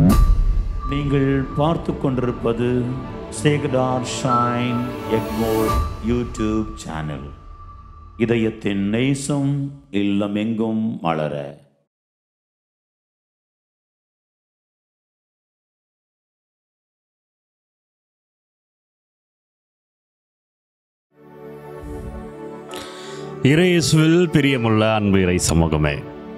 நீங்கள் பார்த்து கொண்டிருப்பது சேகடார் ஷைன் எக்மோர் யூடியூப் சேனல் இதயத்தின் நேசம் இல்லமெங்கும் மலர இறையேசுவில் பிரியமுள்ள அன்பு இறை சமூகமே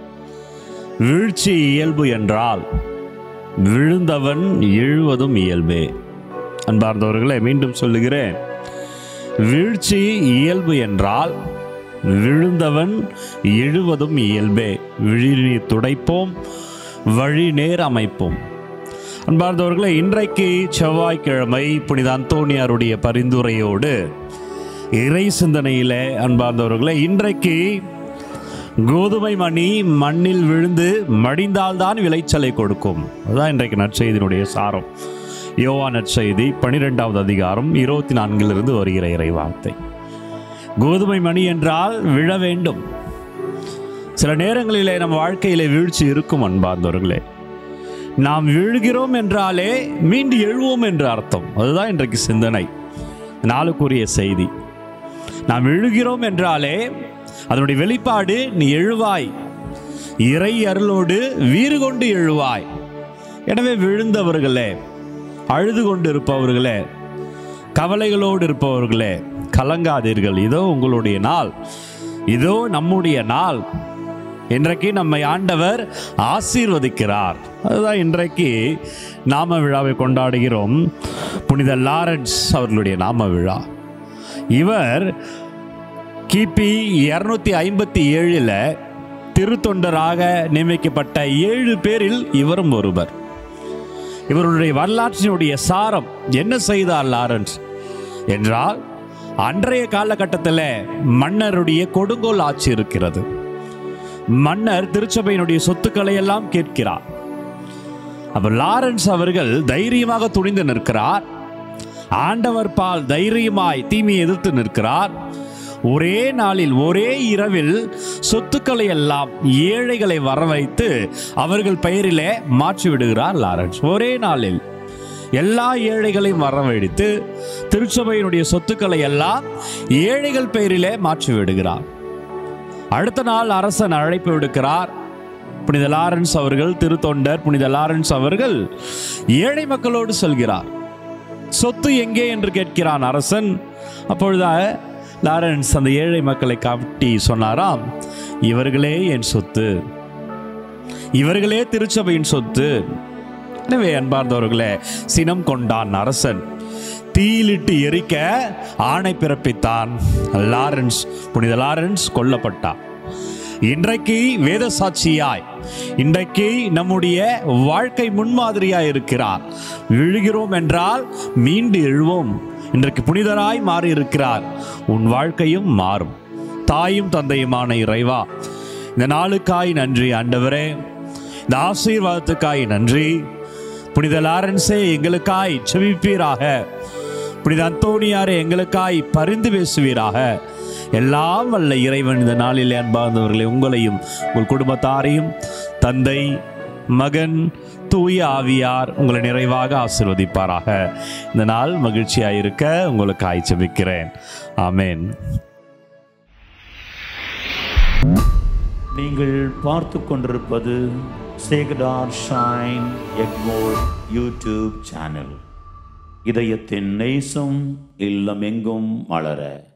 வீழ்ச்சி இயல்பு என்றால் விழுந்தவன் எழுவதும் இயல்பே அன்பார்ந்தவர்களே மீண்டும் சொல்லுகிறேன் வீழ்ச்சி இயல்பு என்றால் விழுந்தவன் எழுவதும் இயல்பே விழிநீர் துடைப்போம் வழி நேர் அமைப்போம் அன்பார்ந்தவர்களே இன்றைக்கு செவ்வாய்க்கிழமை புனித அந்தோணியாருடைய பரிந்துரையோடு இறை சிந்தனையிலே அன்பார்ந்தவர்களே இன்றைக்கு கோதுமை மணி மண்ணில் விழுந்து மடிந்தால்தான் விளைச்சலை கொடுக்கும் அதுதான் இன்றைக்கு நற்செய்தியினுடைய சாரம் யோவா நற்செய்தி பனிரெண்டாவது அதிகாரம் இருபத்தி நான்கிலிருந்து வருகிற இறை வார்த்தை கோதுமை மணி என்றால் விழ வேண்டும் சில நேரங்களிலே நம்ம வாழ்க்கையிலே வீழ்ச்சி இருக்கும் அன்பார்ந்தவர்களே நாம் விழுகிறோம் என்றாலே மீண்டு எழுவோம் என்று அர்த்தம் அதுதான் இன்றைக்கு சிந்தனை நாளுக்குரிய செய்தி நாம் விழுகிறோம் என்றாலே அதனுடைய வெளிப்பாடு நீ எழுவாய் இறை அருளோடு வீறு கொண்டு எழுவாய் எனவே விழுந்தவர்களே அழுது கொண்டு இருப்பவர்களே கவலைகளோடு இருப்பவர்களே கலங்காதீர்கள் இதோ உங்களுடைய நாள் இதோ நம்முடைய நாள் இன்றைக்கு நம்மை ஆண்டவர் ஆசீர்வதிக்கிறார் அதுதான் இன்றைக்கு நாம விழாவை கொண்டாடுகிறோம் புனித லாரன்ஸ் அவர்களுடைய நாம விழா இவர் கிபி இருநூத்தி ஐம்பத்தி ஏழில் திருத்தொண்டராக நியமிக்கப்பட்ட ஏழு பேரில் இவரும் ஒருவர் இவருடைய வரலாற்றினுடைய சாரம் என்ன செய்தார் லாரன்ஸ் என்றால் அன்றைய காலகட்டத்தில் மன்னருடைய கொடுங்கோல் ஆட்சி இருக்கிறது மன்னர் திருச்சபையினுடைய சொத்துக்களை எல்லாம் கேட்கிறார் அப்ப லாரன்ஸ் அவர்கள் தைரியமாக துணிந்து நிற்கிறார் ஆண்டவர் பால் தைரியமாய் தீமையை எதிர்த்து நிற்கிறார் ஒரே நாளில் ஒரே இரவில் சொத்துக்களை எல்லாம் ஏழைகளை வர வைத்து அவர்கள் பெயரிலே மாற்றி விடுகிறார் லாரன்ஸ் ஒரே நாளில் எல்லா ஏழைகளையும் வரவழைத்து திருச்சபையினுடைய சொத்துக்களை எல்லாம் ஏழைகள் பெயரிலே மாற்றி விடுகிறார் அடுத்த நாள் அரசன் அழைப்பு விடுக்கிறார் புனித லாரன்ஸ் அவர்கள் திருத்தொண்டர் புனித லாரன்ஸ் அவர்கள் ஏழை மக்களோடு செல்கிறார் சொத்து எங்கே என்று கேட்கிறான் அரசன் அப்பொழுது லாரன்ஸ் அந்த ஏழை மக்களை காட்டி சொன்னாராம் இவர்களே என் சொத்து இவர்களே திருச்சபையின் சொத்து எனவே அன்பார்ந்தவர்களே சினம் கொண்டான் அரசன் தீயிலிட்டு எரிக்க ஆணை பிறப்பித்தான் லாரன்ஸ் புனித லாரன்ஸ் கொல்லப்பட்டார் இன்றைக்கு வேத சாட்சியாய் இன்றைக்கு நம்முடைய வாழ்க்கை முன்மாதிரியாய் இருக்கிறார் விழுகிறோம் என்றால் மீண்டு எழுவோம் இன்றைக்கு புனிதராய் மாறி இருக்கிறார் உன் வாழ்க்கையும் மாறும் தாயும் தந்தையுமான இறைவா இந்த நாளுக்காய் நன்றி ஆண்டவரே இந்த ஆசீர்வாதத்துக்காய் நன்றி புனித லாரன்ஸே எங்களுக்காய் செவிப்பீராக புனித அந்தோணியாரே எங்களுக்காய் பரிந்து பேசுவீராக எல்லாம் வல்ல இறைவன் இந்த நாளில் அன்பார்ந்தவர்களை உங்களையும் உங்கள் குடும்பத்தாரையும் தந்தை மகன் தூய ஆவியார் உங்களை நிறைவாக ஆசிர்வதிப்பாராக இந்த நாள் மகிழ்ச்சியாக இருக்க உங்களுக்கு ஆய்ச்சபிக்கிறேன் ஆமேன் நீங்கள் பார்த்து கொண்டிருப்பது சேகடார் ஷைன் எக்மோர் யூடியூப் சேனல் இதயத்தின் நேசம் இல்லமெங்கும் மலர